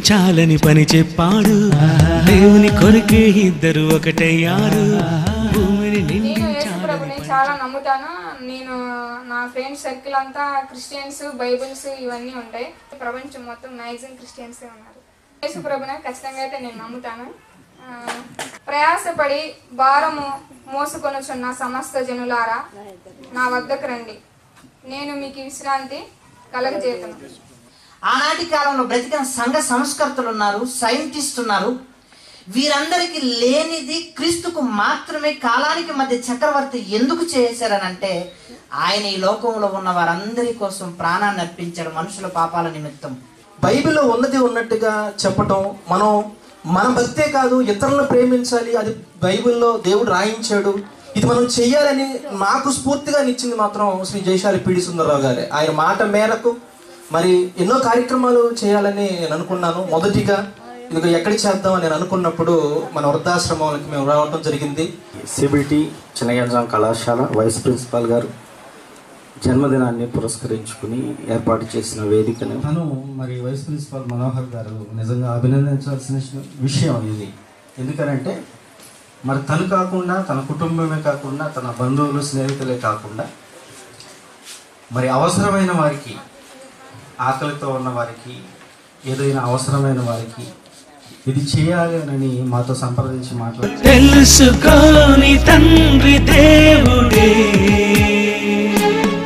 నిందించాలని పని చెప్పాడు దేవుని కొరకే ఇద్దరు ఒకటయ్యారు భూమిని నేను నిందించాలని యేసుప్రభుని చాలా నమ్ముతాను నేను నా ఫ్రెండ్ సర్కిల్ అంతా క్రిస్టియన్స్ బైబిల్స్ ఇవన్నీ ఉంటాయి ప్రపంచం మొత్తం మ్యాక్సిమం క్రిస్టియన్స్ ఉన్నారు యేసుప్రభుని ఖచ్చితంగా అయితే నేను నమ్ముతాను ఆ, ప్రయాసపడి భారము మోసుకొనుచున్న సమస్త జనులారా నా వద్దకు రండి నేను మీకు విశ్రాంతి కలగజేతను ఆనాటి కాలంలో బ్రతికిన సంఘ సంస్కర్తలు ఉన్నారు సైంటిస్ట్ ఉన్నారు వీరందరికీ లేనిది క్రీస్తుకు మాత్రమే కాలానికి మధ్య చక్రవర్తి ఎందుకు చేశారనంటే ఆయన ఈ లోకంలో ఉన్న వారందరి కోసం ప్రాణాన్ని అర్పించాడు మనుషుల పాపాల నిమిత్తం బైబిల్లో ఉన్నది ఉన్నట్టుగా చెప్పటం మనం మన భక్తే కాదు ఇతరులను ప్రేమించాలి అది బైబిల్లో దేవుడు రాయించాడు ఇది మనం చెయ్యాలని నాకు స్ఫూర్తిగా నిచ్చింది మాత్రం శ్రీ జయశాలి పీడి సుందరరావు గారే ఆయన మాట మేరకు మరి ఎన్నో కార్యక్రమాలు చేయాలని నేను అనుకున్నాను మొదటిగా ఇది ఎక్కడికి చేద్దాం అని నేను అనుకున్నప్పుడు మన వృద్ధాశ్రమాలకి మేము రావడం జరిగింది సిబిటి చిన్నగంజాం కళాశాల వైస్ ప్రిన్సిపాల్ గారు జన్మదినాన్ని పురస్కరించుకుని ఏర్పాటు చేసిన వేదికను తను మరి వైస్ ప్రిన్సిపాల్ మనోహర్ గారు నిజంగా అభినందించాల్సిన విషయం ఇది ఎందుకనంటే మరి తను కాకుండా తన కుటుంబమే కాకుండా తన బంధువులు స్నేహితులే కాకుండా మరి అవసరమైన వారికి ఆకలితో ఉన్న వారికి ఏదైనా అవసరమైన వారికి ఇది చేయాలి అని మాతో సంప్రదించి మాట్లాడారు తెలుసుకోని తండ్రి దేవుడే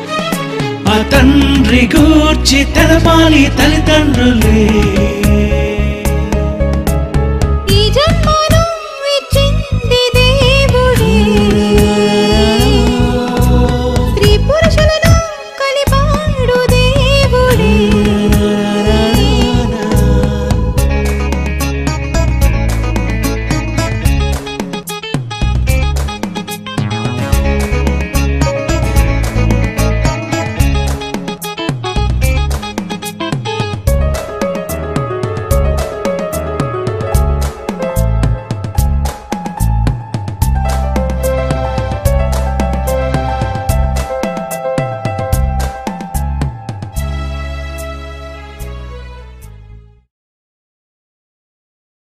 ఆ తండ్రి గూర్చి తెలపాలి తల్లిదండ్రులే